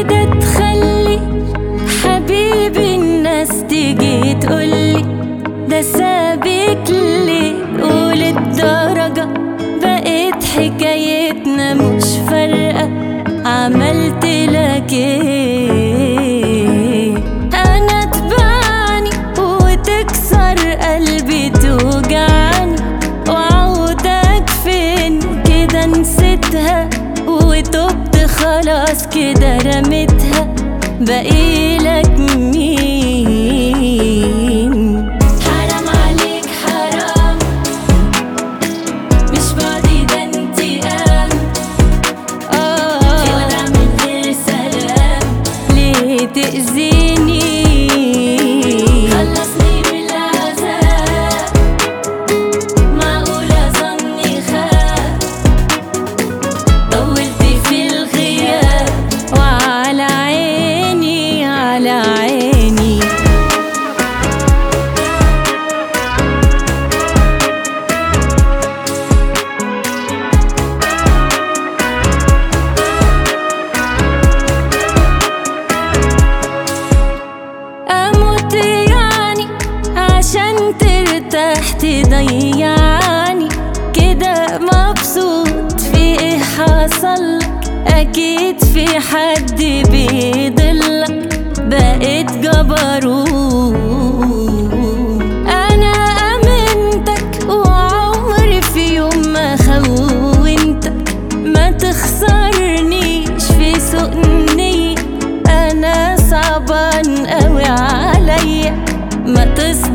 كده تخلي حبيبي الناس تيجي تقولي ده سابك ليه وللدرجة بقيت حكايتنا مش فارقة عملت لك ايه انا تبعني وتكسر قلبي توجعني وعودك فين كده نسيتها وتبت خلاص كده رميتها بقيلك مين حرام عليك حرام مش بعدي ده انتقام في وداع من غير سلام ليه تأذيني خلصني من العذاب معقولة ظني خاب طولت في الغياب وعلى عيني على عيني أموت يعني عشان ترتاح تضيعني كده مبسوط في ايه حصلك أكيد في حد بيضلك بقيت جبروت أنا أمنتك وعمري في يوم ما خونتك ما تخسرنيش في سؤني أنا صعبان قوي عليا ما تصدق